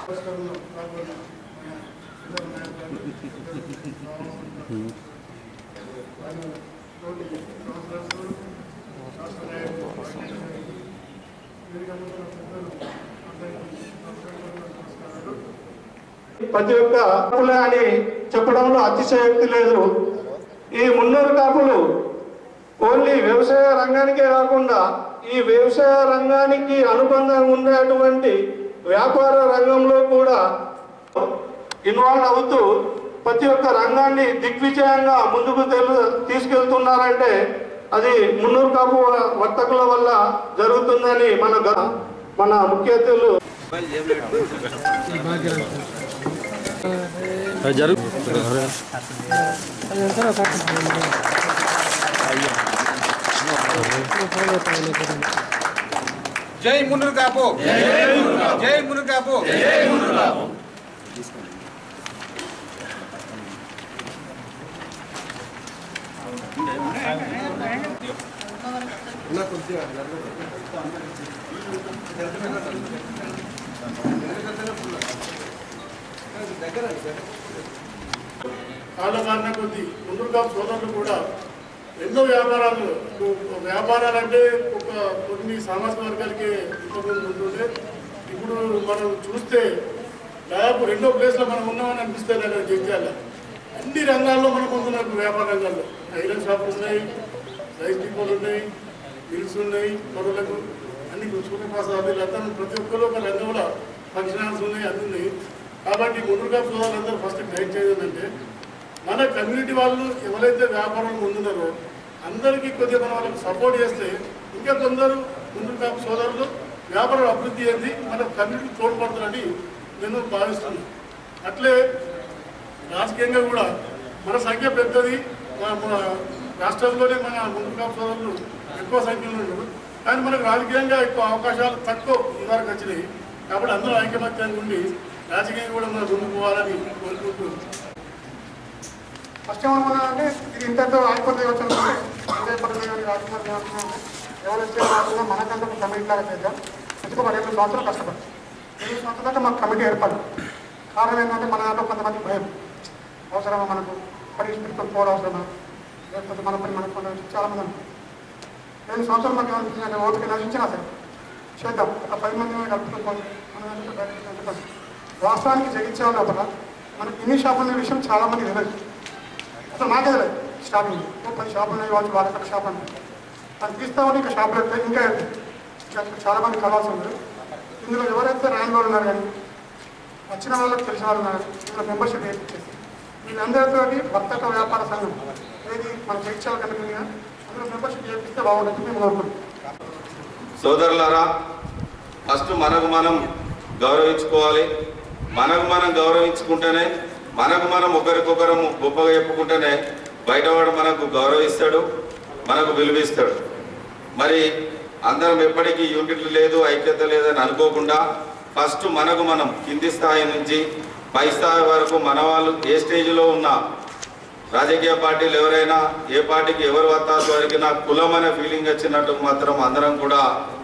ప్రతి ఒక్క కాపులే అని చెప్పడంలో అతిశయోక్తి లేదు ఈ మున్నూరు కాపులు ఓన్లీ వ్యవసాయ రంగానికే కాకుండా ఈ వ్యవసాయ రంగానికి అనుబంధంగా ఉండేటువంటి వ్యాపార రంగంలో కూడా ఇన్వాల్వ్ అవుతూ ప్రతి ఒక్క రంగాన్ని దిగ్విజయంగా ముందుకు తెలు తీసుకెళ్తున్నారంటే అది మున్నూరు కాపు వర్తకుల వల్ల జరుగుతుందని మన గ- మన ముఖ్య అతిథులు జరుగు జై మునురు కాపు జై మునురు కాపు కాళ్ళమారిన కొద్ది ముందుగా సోదరులు కూడా ఎన్నో వ్యాపారాలు వ్యాపారాలు అంటే ఒక కొన్ని సామాజిక వర్గాలకి ఇంతకుముందు ఉంటుండే ఇప్పుడు మనం చూస్తే దాదాపు రెండో ప్లేస్లో మనం ఉన్నామని అనిపిస్తుంది అక్కడ జగిత్యాల అన్ని రంగాల్లో మనం పొందుతున్నాం వ్యాపార రంగాల్లో ఐరన్ షాపులు ఉన్నాయి రైస్ డిపోలు ఉన్నాయి మిల్స్ ఉన్నాయి మరొకలకు అన్ని సూపర్ ఫాస్ట్ ఆఫీసులు అంతా ప్రతి ఒక్కరు ఒక రంగంలో ఫంక్షన్ హాల్స్ ఉన్నాయి అన్ని ఉన్నాయి కాబట్టి ముందుగా సోదరులందరూ ఫస్ట్ గైడ్ చేయాలంటే మన కమ్యూనిటీ వాళ్ళు ఎవరైతే వ్యాపారం ముందున్నారో అందరికీ కొద్దిగా మనం వాళ్ళకి సపోర్ట్ చేస్తే ఇంకా కొందరు ముందు కాపు సోదరులు వ్యాపారం అభివృద్ధి అయింది మన కమ్యూనిటీ తోడ్పడుతుందని నేను భావిస్తున్నాను అట్లే రాజకీయంగా కూడా మన సంఖ్య పెద్దది మన మన రాష్ట్రంలోనే మన ముందు కాపు సోదరులు ఎక్కువ సంఖ్యలో ఉన్నారు కానీ మనకు రాజకీయంగా ఎక్కువ అవకాశాలు తక్కువ ఇదివరకు వచ్చినాయి కాబట్టి అందరూ ఐకమత్యంగా ఉండి రాజకీయంగా కూడా మనం ముందుకు పోవాలని కోరుకుంటూ ఫస్ట్ ఏమనుకున్నానంటే ఇది ఇంతతో ఆగిపోతే వచ్చిన విజయపడుతుంది కానీ రాజకుమార్ ఏమనుకున్నానంటే ఎవరు వచ్చే కాకుండా మనకంటే ఒక కమిటీ లాగా చేద్దాం ఎందుకు ఒక రెండు సంవత్సరాలు కష్టపడి రెండు సంవత్సరాల దాకా మాకు కమిటీ ఏర్పడి కారణం ఏంటంటే మన దాంట్లో కొంతమంది భయం అవసరమా మనకు పని పెట్టుకొని పోవడం అవసరమా లేకపోతే మన పని మనకు కొంత చాలా మంది ఉంటారు రెండు సంవత్సరాలు మాకు ఏమనిపించిందంటే ఓపిక నశించినా సరే చేద్దాం ఒక పది మంది కలుపుకొని పోయి మన దాంట్లో బయటకు వెళ్ళిపోతాం. వాస్తవానికి జగించే లోపల మనకి ఇన్ని షాపులు ఉన్న విషయం చాలా మంది తెలియదు అసలు నాకే తెలియదు స్టార్టింగ్ ఓ పది షాపులు ఉన్నాయి వాళ్ళు వాళ్ళ అక్కడ షాప్ అంటే అది తీస్తామని ఇంకా షాపులు అయితే ఇంకా ఇంకా చాలా మంది కలవాల్సి ఉంది ఇందులో ఎవరైతే రాని వాళ్ళు ఉన్నారు కానీ వచ్చిన వాళ్ళకి తెలిసిన వాళ్ళు ఉన్నారు ఇందులో మెంబర్షిప్ వేయించేసి వీళ్ళందరితో వర్తక వ్యాపార సంఘం ఏది మన జగిత్యాల కనుక అందులో మెంబర్షిప్ చేపిస్తే బాగుంటుంది మేము కోరుకుంటున్నాం సోదరులారా ఫస్ట్ మనకు మనం గౌరవించుకోవాలి మనకు మనం గౌరవించుకుంటేనే మనకు మనం ఒకరికొకరం గొప్పగా చెప్పుకుంటేనే బయటవాడు మనకు గౌరవిస్తాడు మనకు విలువిస్తాడు మరి అందరం ఎప్పటికీ యూనిట్లు లేదు ఐక్యత లేదని అనుకోకుండా ఫస్ట్ మనకు మనం కింది స్థాయి నుంచి పై స్థాయి వరకు మన వాళ్ళు ఏ స్టేజ్లో ఉన్నా రాజకీయ పార్టీలు ఎవరైనా ఏ పార్టీకి ఎవరు వత్తాసు వారికి నాకు కులం అనే ఫీలింగ్ వచ్చినట్టు మాత్రం అందరం కూడా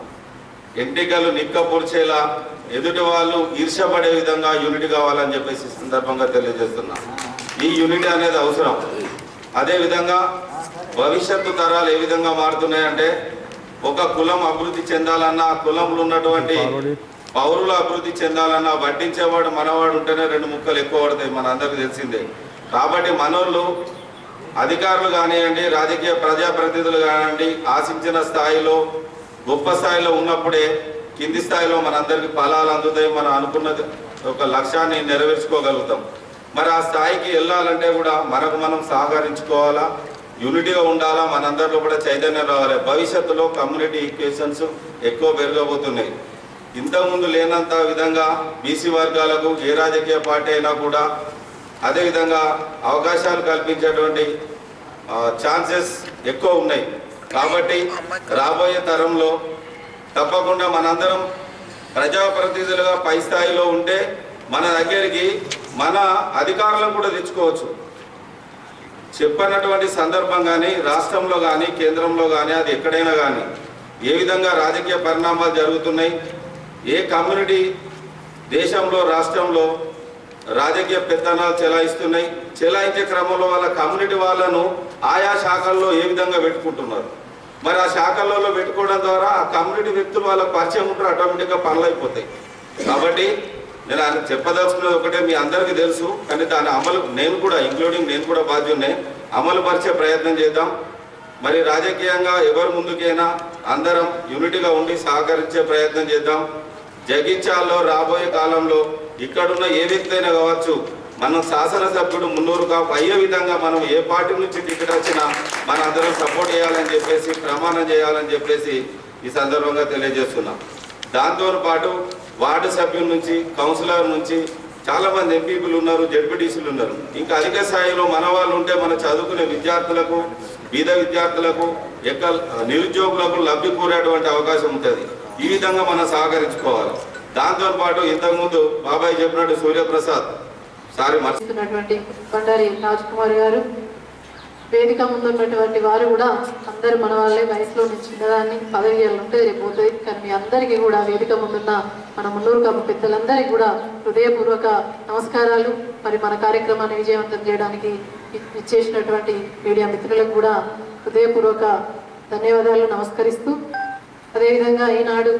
ఎంటికలు నిక్కపొడిచేలా ఎదుటి వాళ్ళు ఈర్షపడే విధంగా యూనిట్ కావాలని చెప్పేసి ఈ సందర్భంగా తెలియజేస్తున్నా ఈ యూనిట్ అనేది అవసరం అదే విధంగా భవిష్యత్తు తరాలు ఏ విధంగా మారుతున్నాయంటే ఒక కులం అభివృద్ధి చెందాలన్నా ఆ కులంలో ఉన్నటువంటి పౌరులు అభివృద్ధి చెందాలన్నా వడ్డించేవాడు మనవాడు ఉంటేనే రెండు ముక్కలు ఎక్కువ పడతాయి మన అందరికీ తెలిసిందే కాబట్టి మనోళ్ళు అధికారులు కానివ్వండి రాజకీయ ప్రజాప్రతినిధులు కానివ్వండి ఆశించిన స్థాయిలో గొప్ప స్థాయిలో ఉన్నప్పుడే కింది స్థాయిలో మనందరికి ఫలాలు అందుతాయి మనం అనుకున్నది ఒక లక్ష్యాన్ని నెరవేర్చుకోగలుగుతాం మరి ఆ స్థాయికి వెళ్ళాలంటే కూడా మనకు మనం సహకరించుకోవాలా యూనిటీగా ఉండాలా మనందరిలో కూడా చైతన్యం రావాలి భవిష్యత్తులో కమ్యూనిటీ ఈక్వేషన్స్ ఎక్కువ పెరగబోతున్నాయి ఇంతకుముందు లేనంత విధంగా బీసీ వర్గాలకు ఏ రాజకీయ పార్టీ అయినా కూడా అదేవిధంగా అవకాశాలు కల్పించేటువంటి ఛాన్సెస్ ఎక్కువ ఉన్నాయి కాబట్టి రాబోయే తరంలో తప్పకుండా మనందరం ప్రజాప్రతినిధులుగా పై స్థాయిలో ఉంటే మన దగ్గరికి మన అధికారులను కూడా తెచ్చుకోవచ్చు చెప్పనటువంటి సందర్భం కానీ రాష్ట్రంలో కానీ కేంద్రంలో కానీ అది ఎక్కడైనా కానీ ఏ విధంగా రాజకీయ పరిణామాలు జరుగుతున్నాయి ఏ కమ్యూనిటీ దేశంలో రాష్ట్రంలో రాజకీయ పెత్తనాలు చెలాయిస్తున్నాయి చెలాయించే క్రమంలో వాళ్ళ కమ్యూనిటీ వాళ్ళను ఆయా శాఖల్లో ఏ విధంగా పెట్టుకుంటున్నారు మరి ఆ శాఖలలో పెట్టుకోవడం ద్వారా ఆ కమ్యూనిటీ వ్యక్తులు వాళ్ళ పరిచయం ఉంటారు ఆటోమేటిక్గా పనులు అయిపోతాయి కాబట్టి నేను ఆయన చెప్పదలుచుకున్నది ఒకటే మీ అందరికీ తెలుసు కానీ దాని అమలు నేను కూడా ఇంక్లూడింగ్ నేను కూడా బాధ్యున్నే అమలు పరిచే ప్రయత్నం చేద్దాం మరి రాజకీయంగా ఎవరు ముందుకైనా అందరం యూనిటీగా ఉండి సహకరించే ప్రయత్నం చేద్దాం జగించాల్లో రాబోయే కాలంలో ఇక్కడున్న ఏ వ్యక్తి అయినా కావచ్చు మనం శాసనసభ్యుడు మున్నూరు కాపు అయ్యే విధంగా మనం ఏ పార్టీ నుంచి టికెట్ వచ్చినా మన అందరం సపోర్ట్ చేయాలని చెప్పేసి ప్రమాణం చేయాలని చెప్పేసి ఈ సందర్భంగా తెలియజేస్తున్నాం దాంతో పాటు వార్డు సభ్యుల నుంచి కౌన్సిలర్ నుంచి చాలా మంది ఎంపీపీలు ఉన్నారు జడ్పీటీసీలు ఉన్నారు ఇంకా అధిక స్థాయిలో మన వాళ్ళు ఉంటే మన చదువుకునే విద్యార్థులకు బీద విద్యార్థులకు ఎక్క నిరుద్యోగులకు లబ్ధి కూరేటువంటి అవకాశం ఉంటుంది ఈ విధంగా మనం సహకరించుకోవాలి దాంతో పాటు ఇంతకుముందు బాబాయ్ చెప్పినట్టు సూర్యప్రసాద్ సారీ మర్చి చేస్తున్నటువంటి బండారి రాజ్ కుమార్ గారు వేదిక ముందున్నటువంటి వారు కూడా అందరు మన వాళ్ళే వయసులో నుంచి చిన్నదాన్ని పదవి ఏళ్ళు ఉంటుంది రేపు పోతుంది కానీ మీ అందరికీ కూడా వేదిక ముందున్న మన మున్నూరు కప్పు పెద్దలందరికీ కూడా హృదయపూర్వక నమస్కారాలు మరి మన కార్యక్రమాన్ని విజయవంతం చేయడానికి ఇ- ఇచ్చేసినటువంటి మీడియా మిత్రులకు కూడా హృదయపూర్వక ధన్యవాదాలు నమస్కరిస్తూ అదేవిధంగా ఈనాడు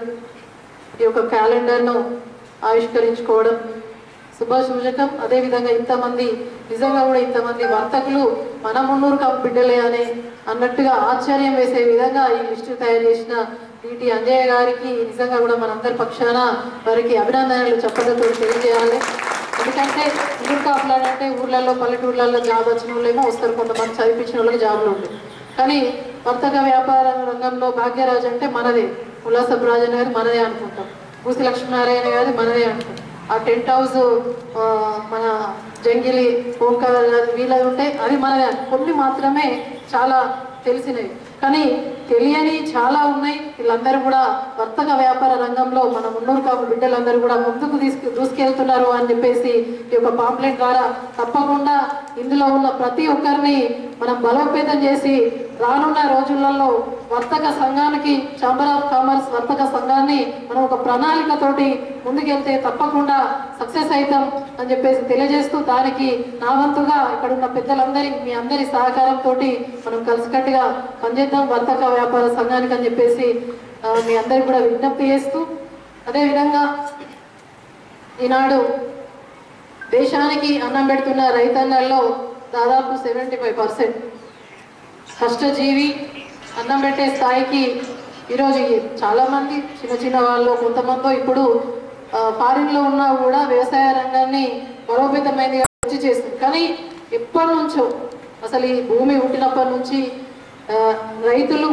ఈ యొక్క క్యాలెండర్ను ఆవిష్కరించుకోవడం శుభసూచకం అదేవిధంగా ఇంతమంది నిజంగా కూడా ఇంతమంది వర్తకులు మన మున్నూరు కప్పు బిడ్డలే అని అన్నట్టుగా ఆశ్చర్యం వేసే విధంగా ఈ లిస్టు తయారు చేసిన డిటి అంజయ్య గారికి నిజంగా కూడా మనందరి పక్షాన వారికి అభినందనలు చెప్పడంతో తెలియజేయాలి ఎందుకంటే మున్నూరు కాపులు అంటే ఊర్లలో పల్లెటూర్లలో జాబ్ వచ్చిన వాళ్ళేమో వస్తారు కొంతమంది చదివించిన వాళ్ళకి జాబులు ఉంటాయి కానీ వర్తక వ్యాపార రంగంలో భాగ్యరాజు అంటే మనదే ఉల్లాసపు రాజన్ గారి మనదే అనుకుంటాం భూసి లక్ష్మీనారాయణ గారి మనదే అనుకుంటాం ఆ టెంట్ హౌస్ ఆ, మన జంగిలి ఓంకార్ గారి వీళ్ళది ఉంటే అది మనదే కొన్ని మాత్రమే చాలా తెలిసినవి కానీ తెలియని చాలా ఉన్నాయి వీళ్ళందరూ కూడా వర్తక వ్యాపార రంగంలో మన మున్నూరు కాపు బిడ్డలందరూ కూడా ముందుకు తీసుకు దూసుకెళ్తున్నారు అని చెప్పేసి ఈ యొక్క పాంప్లెట్ ద్వారా తప్పకుండా ఇందులో ఉన్న ప్రతి ఒక్కరిని మనం బలోపేతం చేసి రానున్న రోజులలో వర్తక సంఘానికి ఛాంబర్ ఆఫ్ కామర్స్ వర్తక సంఘాన్ని మనం ఒక ప్రణాళికతోటి ముందుకెళ్తే తప్పకుండా సక్సెస్ అవుతాం అని చెప్పేసి తెలియజేస్తూ దానికి నా వంతుగా ఇక్కడ ఉన్న పెద్దలందరి మీ అందరి సహకారంతో మనం కలిసికట్టుగా పనిచేద్దాం వర్తక వ్యాపార సంఘానికి అని చెప్పేసి ఆ, మీ అందరికి కూడా విజ్ఞప్తి చేస్తూ అదేవిధంగా ఈనాడు దేశానికి అన్నం పెడుతున్న రైతన్నల్లో దాదాపు సెవెంటీ ఫైవ్ పర్సెంట్ కష్టజీవి అన్నం పెట్టే స్థాయికి ఈరోజు ఈ చాలామంది చిన్న చిన్న వాళ్ళు కొంతమంది ఇప్పుడు ఆ, ఫారిన్లో ఉన్నా కూడా వ్యవసాయ రంగాన్ని బలోపేతమైనదిగా వచ్చి చేస్తుంది కానీ ఎప్పటి నుంచో అసలు ఈ భూమి పుట్టినప్పటి నుంచి ఆ, రైతులు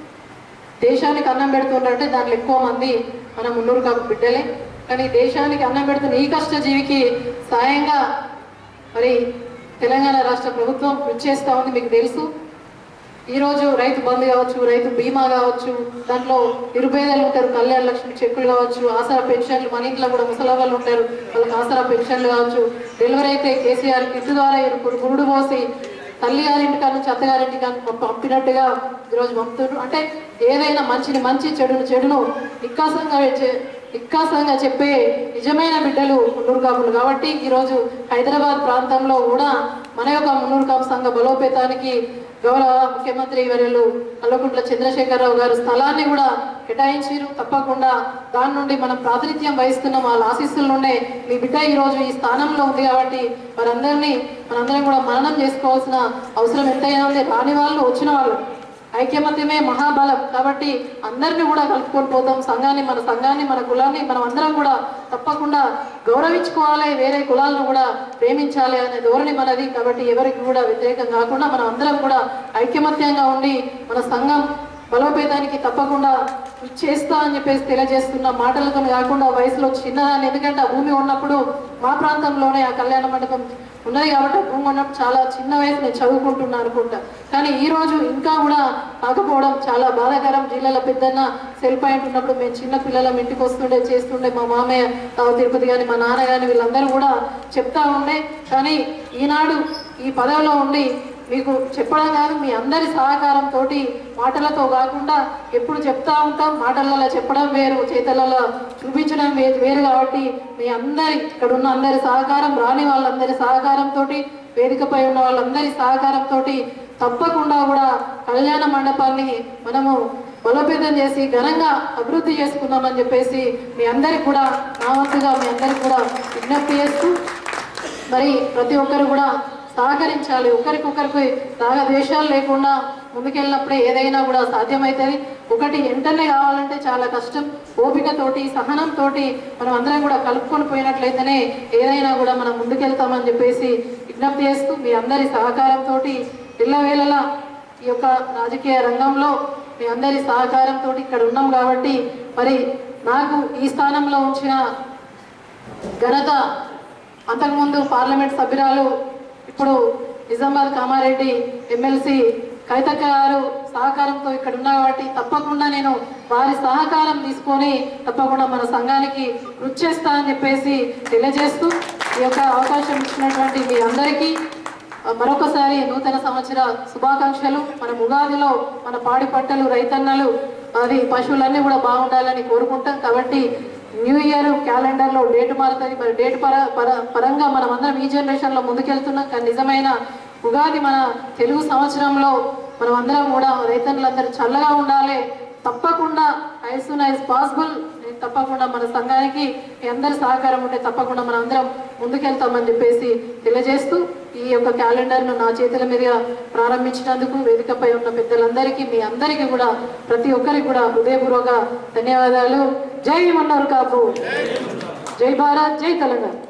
దేశానికి అన్నం పెడుతుంటే దాంట్లో ఎక్కువ మంది మన మున్నూరు కాపు బిడ్డలే కానీ దేశానికి అన్నం పెడుతున్న ఈ కష్టజీవికి సాయంగా మరి తెలంగాణ రాష్ట్ర ప్రభుత్వం కృషి చేస్తూ ఉంది మీకు తెలుసు ఈరోజు రైతు బంధు కావచ్చు రైతు బీమా కావచ్చు దాంట్లో నిరుపేదలు ఉంటారు కళ్యాణ లక్ష్మి చెక్కులు కావచ్చు ఆసరా పెన్షన్లు మన ఇంట్లో కూడా ముసలవాళ్ళు ఉంటారు వాళ్ళకి ఆసరా పెన్షన్లు కావచ్చు డెలివరీ అయితే కేసీఆర్ కిట్ ద్వారా ఇప్పుడు గురుడు పోసి తల్లి గారింటి కాడ నుంచి అత్తగారింటి కానీ పంపినట్టుగా ఈరోజు పంపుతున్నారు అంటే ఏదైనా మంచిని మంచి చెడును చెడును నిక్కాసంగా చే- నిక్కాసంగా చెప్పే నిజమైన బిడ్డలు మున్నూరు కాపులు కాబట్టి ఈరోజు హైదరాబాద్ ప్రాంతంలో కూడా మన యొక్క మున్నూరు కాపు సంఘ బలోపేతానికి గౌరవ ముఖ్యమంత్రి వర్యులు కల్వకుంట్ల చంద్రశేఖరరావు గారు స్థలాన్ని కూడా కేటాయించారు తప్పకుండా దాని నుండి మనం ప్రాతినిధ్యం వహిస్తున్నాం వాళ్ళ ఆశీస్సుల నుండే మీ బిడ్డ ఈ రోజు ఈ స్థానంలో ఉంది కాబట్టి వారందరినీ మనందరం కూడా మననం చేసుకోవాల్సిన అవసరం ఎంతైనా ఉంది రాని వాళ్ళు వచ్చిన వాళ్ళు ఐక్యమత్యమే మహాబలం కాబట్టి అందరినీ కూడా కలుపుకొని పోతాం సంఘాన్ని మన సంఘాన్ని మన కులాన్ని మనం అందరం కూడా తప్పకుండా గౌరవించుకోవాలి వేరే కులాలను కూడా ప్రేమించాలి అనే ధోరణి మనది కాబట్టి ఎవరికి కూడా వ్యతిరేకం కాకుండా మనం అందరం కూడా ఐక్యమత్యంగా ఉండి మన సంఘం బలోపేతానికి తప్పకుండా కృషి చేస్తా అని చెప్పేసి తెలియజేస్తున్న మాటలతో కాకుండా వయసులో చిన్నదాన్ని ఎందుకంటే ఆ భూమి ఉన్నప్పుడు మా ప్రాంతంలోనే ఆ కళ్యాణ మండపం ఉన్నది కాబట్టి ఆ భూమి ఉన్నప్పుడు చాలా చిన్న వయసు నేను చదువుకుంటున్నా అనుకుంటా కానీ ఈ రోజు ఇంకా కూడా కాకపోవడం చాలా బాధాకరం జిల్లాల పెద్దన్న సెల్ పాయింట్ ఉన్నప్పుడు మేము చిన్న పిల్లలం ఇంటికి వస్తుండే చేస్తుండే మా మామయ్య తావు తిరుపతి కానీ మా నాన్న కానీ వీళ్ళందరూ కూడా చెప్తా ఉండే కానీ ఈనాడు ఈ పదవిలో ఉండి మీకు చెప్పడం కాదు మీ అందరి సహకారంతో మాటలతో కాకుండా ఎప్పుడు చెప్తా ఉంటాం మాటలలో చెప్పడం వేరు చేతలలో చూపించడం వే- వేరు కాబట్టి మీ అందరి ఇక్కడ ఉన్న అందరి సహకారం రాని వాళ్ళందరి సహకారంతో వేదికపై ఉన్న వాళ్ళందరి సహకారంతో తప్పకుండా కూడా కళ్యాణ మండపాన్ని మనము బలోపేతం చేసి ఘనంగా అభివృద్ధి చేసుకుందామని చెప్పేసి మీ అందరికి కూడా నా వంతుగా మీ అందరికి కూడా విజ్ఞప్తి చేస్తూ మరి ప్రతి ఒక్కరు కూడా సహకరించాలి ఒకరికొకరికి రాగద్వేషాలు లేకుండా ముందుకెళ్ళినప్పుడే ఏదైనా కూడా సాధ్యమవుతుంది ఒకటి వెంటనే కావాలంటే చాలా కష్టం ఓపికతోటి సహనంతోటి మనం అందరం కూడా కలుపుకొని పోయినట్లయితేనే ఏదైనా కూడా మనం ముందుకెళ్తామని చెప్పేసి విజ్ఞప్తి చేస్తూ మీ అందరి సహకారంతో ఇళ్ళవేళలా ఈ యొక్క రాజకీయ రంగంలో మీ అందరి సహకారంతో ఇక్కడ ఉన్నాం కాబట్టి మరి నాకు ఈ స్థానంలో ఉంచిన ఘనత అంతకుముందు పార్లమెంట్ సభ్యురాలు ఇప్పుడు నిజామాబాద్ కామారెడ్డి ఎమ్మెల్సీ కవితక్క గారు సహకారంతో ఇక్కడ ఉన్నా కాబట్టి తప్పకుండా నేను వారి సహకారం తీసుకొని తప్పకుండా మన సంఘానికి కృషి చేస్తా అని చెప్పేసి తెలియజేస్తూ ఈ యొక్క అవకాశం ఇచ్చినటువంటి మీ అందరికీ ఆ, మరొకసారి నూతన సంవత్సర శుభాకాంక్షలు మన ఉగాదిలో మన పాడి పంటలు రైతన్నలు అది పశువులన్నీ కూడా బాగుండాలని కోరుకుంటాం కాబట్టి న్యూ ఇయర్ క్యాలెండర్ లో డేట్ మారుతుంది మరి డేట్ పర పర- పరంగా మనం అందరం ఈ జనరేషన్ లో ముందుకెళ్తున్నాం కానీ నిజమైన ఉగాది మన తెలుగు సంవత్సరంలో మనం అందరం కూడా రైతన్నులందరూ చల్లగా ఉండాలి తప్పకుండా యాజ్ సూన్ యాజ్ పాసిబుల్ తప్పకుండా మన సంఘానికి మీ అందరి సహకారం ఉంటే తప్పకుండా మనం అందరం ముందుకెళ్తామని చెప్పేసి తెలియజేస్తూ ఈ యొక్క క్యాలెండర్ను నా చేతుల మీదుగా ప్రారంభించినందుకు వేదికపై ఉన్న పెద్దలందరికీ మీ అందరికీ కూడా ప్రతి ఒక్కరికి కూడా హృదయపూర్వక ధన్యవాదాలు జై మన్నారు కాపు జై భారత్ జై తెలంగాణ